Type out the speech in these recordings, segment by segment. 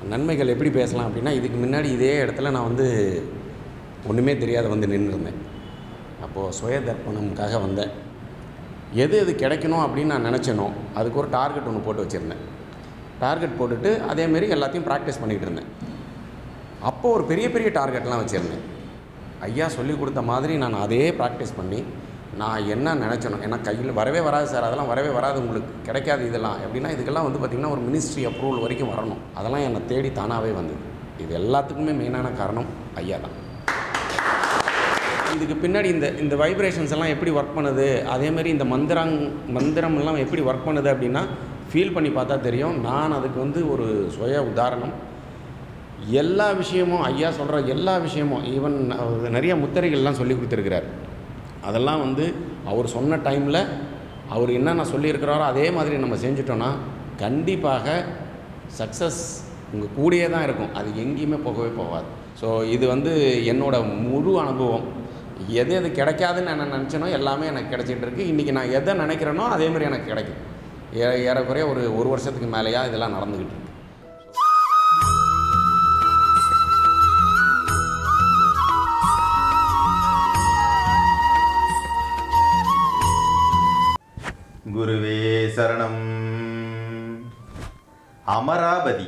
நன்மைகள் எப்படி பேசலாம் அப்படின்னா இதுக்கு முன்னாடி இதே இடத்துல நான் வந்து ஒன்றுமே தெரியாத வந்து நின்றுருந்தேன் அப்போது சுய தர்ப்பணம்காக வந்தேன் எது எது கிடைக்கணும் அப்படின்னு நான் நினச்சேனோ அதுக்கு ஒரு டார்கெட் ஒன்று போட்டு வச்சுருந்தேன் டார்கெட் போட்டுட்டு அதேமாரி எல்லாத்தையும் ப்ராக்டிஸ் பண்ணிக்கிட்டு இருந்தேன் அப்போ ஒரு பெரிய பெரிய டார்கெட்லாம் வச்சுருந்தேன் ஐயா சொல்லி கொடுத்த மாதிரி நான் அதே ப்ராக்டிஸ் பண்ணி நான் என்ன நினச்சனோ ஏன்னா கையில் வரவே வராது சார் அதெல்லாம் வரவே வராது உங்களுக்கு கிடைக்காது இதெல்லாம் எப்படின்னா இதுக்கெல்லாம் வந்து பார்த்திங்கன்னா ஒரு மினிஸ்ட்ரி அப்ரூவல் வரைக்கும் வரணும் அதெல்லாம் என்னை தேடி தானாகவே வந்தது இது எல்லாத்துக்குமே மெயினான காரணம் ஐயா தான் இதுக்கு பின்னாடி இந்த இந்த வைப்ரேஷன்ஸ் எல்லாம் எப்படி ஒர்க் பண்ணுது அதேமாரி இந்த மந்திரங் மந்திரம் எல்லாம் எப்படி ஒர்க் பண்ணுது அப்படின்னா ஃபீல் பண்ணி பார்த்தா தெரியும் நான் அதுக்கு வந்து ஒரு சுய உதாரணம் எல்லா விஷயமும் ஐயா சொல்கிற எல்லா விஷயமும் ஈவன் நிறைய முத்திரைகள்லாம் சொல்லி கொடுத்துருக்கிறார் அதெல்லாம் வந்து அவர் சொன்ன டைமில் அவர் என்னென்ன சொல்லியிருக்கிறாரோ அதே மாதிரி நம்ம செஞ்சுட்டோன்னா கண்டிப்பாக சக்ஸஸ் உங்கள் கூடயே தான் இருக்கும் அது எங்கேயுமே போகவே போகாது ஸோ இது வந்து என்னோட முழு அனுபவம் எது எது கிடைக்காதுன்னு நான் நினச்சேனோ எல்லாமே எனக்கு கிடைச்சிட்டு இருக்கு இன்றைக்கி நான் எதை நினைக்கிறேனோ அதே மாதிரி எனக்கு கிடைக்குது ஏ ஏறக்குறைய ஒரு ஒரு வருஷத்துக்கு மேலேயா இதெல்லாம் நடந்துக்கிட்டு இருக்கு குருவே சரணம் அமராபதி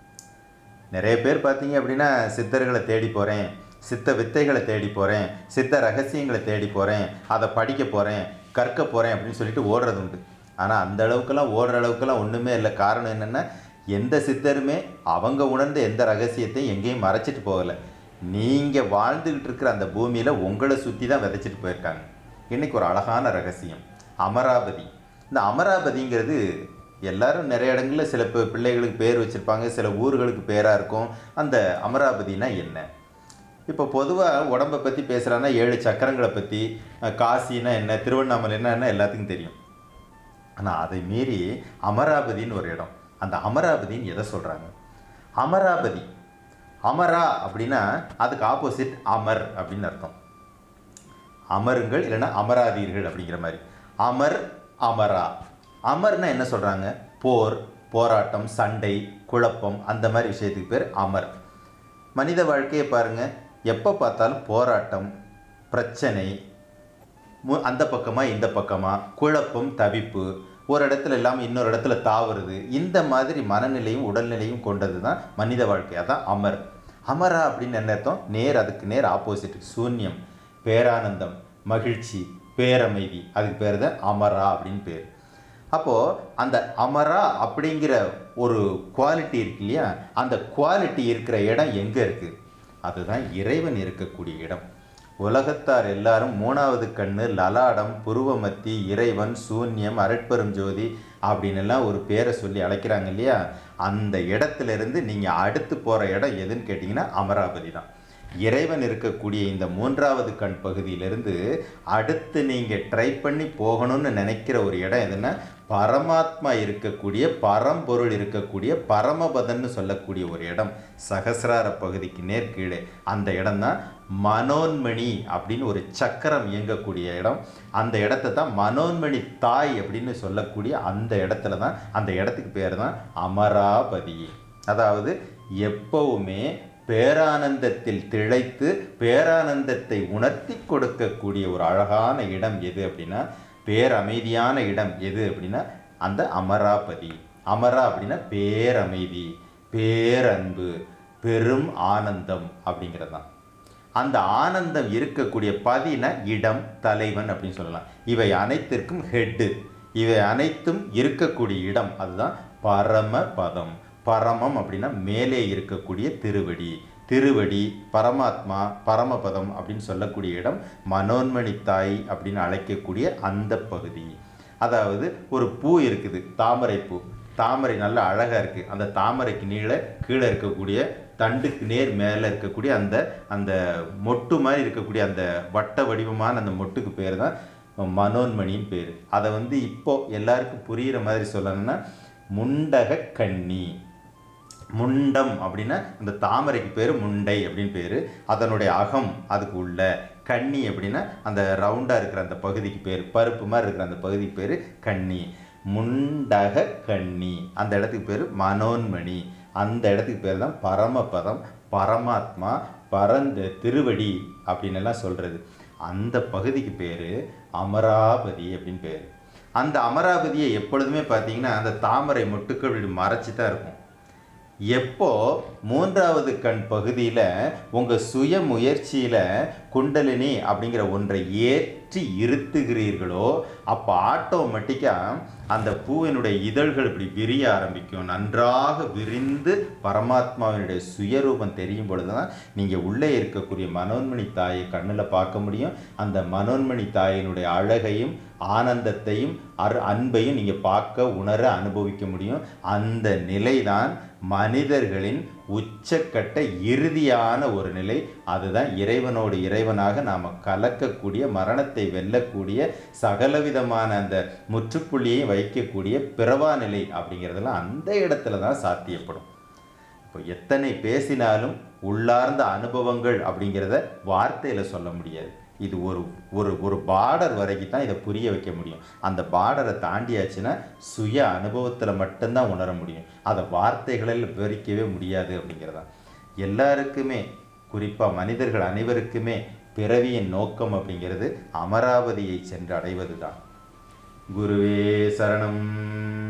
நிறைய பேர் பார்த்தீங்க அப்படின்னா சித்தர்களை தேடி போகிறேன் சித்த வித்தைகளை தேடி போகிறேன் சித்த ரகசியங்களை தேடி போகிறேன் அதை படிக்க போகிறேன் கற்க போகிறேன் அப்படின்னு சொல்லிட்டு ஓடுறது உண்டு ஆனால் அந்த அளவுக்கெல்லாம் ஓடுற அளவுக்கெல்லாம் ஒன்றுமே இல்லை காரணம் என்னென்னா எந்த சித்தருமே அவங்க உணர்ந்த எந்த ரகசியத்தையும் எங்கேயும் மறைச்சிட்டு போகலை நீங்கள் வாழ்ந்துக்கிட்டு இருக்கிற அந்த பூமியில் உங்களை சுற்றி தான் விதைச்சிட்டு போயிருக்காங்க இன்னைக்கு ஒரு அழகான ரகசியம் அமராவதி இந்த அமராவதிங்கிறது எல்லாரும் நிறைய இடங்களில் சில பி- பிள்ளைகளுக்கு பேர் வச்சுருப்பாங்க சில ஊர்களுக்கு பேராக இருக்கும் அந்த அமராவதினா என்ன இப்போ பொதுவாக உடம்பை பற்றி பேசுகிறான்னா ஏழு சக்கரங்களை பற்றி அஹ், காசினா என்ன திருவண்ணாமலைன்னா என்ன எல்லாத்துக்கும் தெரியும் ஆனால் அதை மீறி அமராவதின்னு ஒரு இடம் அந்த அமராவதின்னு எதை சொல்கிறாங்க அமராவதி அமரா அப்படின்னா அதுக்கு ஆப்போசிட் அமர் அப்படின்னு அர்த்தம் அமருங்கள் இல்லைன்னா அமராதீர்கள் அப்படிங்கிற மாதிரி அமர் அமரா அமர்னா என்ன சொல்கிறாங்க போர் போராட்டம் சண்டை குழப்பம் அந்த மாதிரி விஷயத்துக்கு பேர் அமர் மனித வாழ்க்கையை பாருங்க எப்போ பார்த்தாலும் போராட்டம் பிரச்சனை மு- அந்த பக்கமா இந்த பக்கமா குழப்பம் தவிப்பு ஒரு இடத்துல இல்லாமல் இன்னொரு இடத்துல தாவுறது இந்த மாதிரி மனநிலையும் உடல்நிலையும் கொண்டது தான் மனித வாழ்க்கை அதான் அமர் அமரா அப்படின்னு என்ன அர்த்தம் நேர் அதுக்கு நேர் ஆப்போசிட் சூன்யம் பேரானந்தம் மகிழ்ச்சி பேரமைதி அதுக்கு பேர் தான் அமரா அப்படின்னு பேர் அப்போது அந்த அமரா அப்படிங்கிற ஒரு குவாலிட்டி இருக்கு இல்லையா அந்த குவாலிட்டி இருக்கிற இடம் எங்கே இருக்குது அதுதான் இறைவன் இருக்கக்கூடிய இடம் உலகத்தார் எல்லாரும் மூணாவது கண்ணு லலாடம் புருவமத்தி இறைவன் சூன்யம் அரட்பெரும் ஜோதி அப்படின்னு எல்லாம் ஒரு பேரை சொல்லி அழைக்கிறாங்க இல்லையா அந்த இடத்துல இருந்து நீங்கள் அடுத்து போகிற இடம் எதுன்னு கேட்டிங்கன்னா அமராவதி தான் இறைவன் இருக்கக்கூடிய இந்த மூன்றாவது கண் பகுதியிலிருந்து அடுத்து நீங்கள் ட்ரை பண்ணி போகணும்னு நினைக்கிற ஒரு இடம் எதுன்னா பரமாத்மா இருக்கக்கூடிய பரம்பொருள் இருக்கக்கூடிய பரமபதன்னு சொல்லக்கூடிய ஒரு இடம் சகசிரார பகுதிக்கு நேர் கீழே அந்த இடம் தான் மனோன்மணி அப்படின்னு ஒரு சக்கரம் இயங்கக்கூடிய இடம் அந்த இடத்த தான் மனோன்மணி தாய் அப்படின்னு சொல்லக்கூடிய அந்த இடத்துல தான் அந்த இடத்துக்கு பேர் தான் அமராபதி அதாவது எப்பவுமே பேரானந்தத்தில் திளைத்து பேரானந்தத்தை உணர்த்தி கொடுக்கக்கூடிய ஒரு அழகான இடம் எது அப்படின்னா பேரமைதியான இடம் எது அப்படின்னா அந்த அமராபதி அமரா அப்படின்னா பேரமைதி பேரன்பு பெரும் ஆனந்தம் அப்படிங்கிறது தான் அந்த ஆனந்தம் இருக்கக்கூடிய பதின இடம் தலைவன் அப்படின்னு சொல்லலாம் இவை அனைத்திற்கும் ஹெட்டு இவை அனைத்தும் இருக்கக்கூடிய இடம் அதுதான் பரமபதம் பரமம் அப்படின்னா மேலே இருக்கக்கூடிய திருவடி திருவடி பரமாத்மா பரமபதம் அப்படின்னு சொல்லக்கூடிய இடம் மனோன்மணி தாய் அப்படின்னு அழைக்கக்கூடிய அந்த பகுதி அதாவது ஒரு பூ இருக்குது தாமரை பூ தாமரை நல்லா அழகாக இருக்குது அந்த தாமரைக்கு நீள கீழே இருக்கக்கூடிய தண்டுக்கு நேர் மேலே இருக்கக்கூடிய அந்த அந்த மொட்டு மாதிரி இருக்கக்கூடிய அந்த வட்ட வடிவமான அந்த மொட்டுக்கு பேர் தான் மனோன்மணின்னு பேர் அதை வந்து இப்போ எல்லாருக்கும் புரிகிற மாதிரி சொல்லணும்னா முண்டக கன்னி முண்டம் அப்படின்னா அந்த தாமரைக்கு பேர் முண்டை அப்படின்னு பேர் அதனுடைய அகம் அதுக்கு உள்ள கன்னி அப்படின்னா அந்த ரவுண்டாக இருக்கிற அந்த பகுதிக்கு பேர் பருப்பு மாதிரி இருக்கிற அந்த பகுதிக்கு பேர் கன்னி முண்டக கன்னி அந்த இடத்துக்கு பேர் மனோன்மணி அந்த இடத்துக்கு பேர் தான் பரமபதம் பரமாத்மா பரந்த திருவடி அப்படின்னு எல்லாம் சொல்கிறது அந்த பகுதிக்கு பேர் அமராவதி அப்படின்னு பேர் அந்த அமராவதியை எப்பொழுதுமே பார்த்தீங்கன்னா அந்த தாமரை மொட்டுக்கள் இப்படி மறைச்சி தான் இருக்கும் எப்போ மூன்றாவது கண் பகுதியில் உங்கள் சுய முயற்சியில் குண்டலினி அப்படிங்கிற ஒன்றை ஏற்றி இருத்துகிறீர்களோ அப்போ ஆட்டோமேட்டிக்காக அந்த பூவினுடைய இதழ்கள் இப்படி விரிய ஆரம்பிக்கும் நன்றாக விரிந்து பரமாத்மாவினுடைய சுயரூபம் தெரியும் பொழுது தான் நீங்கள் உள்ளே இருக்கக்கூடிய மனோன்மணி தாயை கண்ணில் பார்க்க முடியும் அந்த மனோன்மணி தாயினுடைய அழகையும் ஆனந்தத்தையும் அரு அன்பையும் நீங்கள் பார்க்க உணர அனுபவிக்க முடியும் அந்த நிலைதான் மனிதர்களின் உச்சக்கட்ட இறுதியான ஒரு நிலை அதுதான் இறைவனோடு இறைவனாக நாம் கலக்கக்கூடிய மரணத்தை வெல்லக்கூடிய சகலவிதமான அந்த முற்றுப்புள்ளியை வைக்கக்கூடிய பிறவா நிலை அப்படிங்கிறதெல்லாம் அந்த இடத்துல தான் சாத்தியப்படும் இப்போ எத்தனை பேசினாலும் உள்ளார்ந்த அனுபவங்கள் அப்படிங்கிறத வார்த்தையில் சொல்ல முடியாது இது ஒரு ஒரு ஒரு பார்டர் வரைக்கும் தான் இதை புரிய வைக்க முடியும் அந்த பார்டரை தாண்டியாச்சுன்னா சுய அனுபவத்தில் மட்டும்தான் உணர முடியும் அதை வார்த்தைகளில் விவரிக்கவே முடியாது அப்படிங்கிறதா எல்லாருக்குமே குறிப்பாக மனிதர்கள் அனைவருக்குமே பிறவியின் நோக்கம் அப்படிங்கிறது அமராவதியை சென்று அடைவது தான் குருவே சரணம்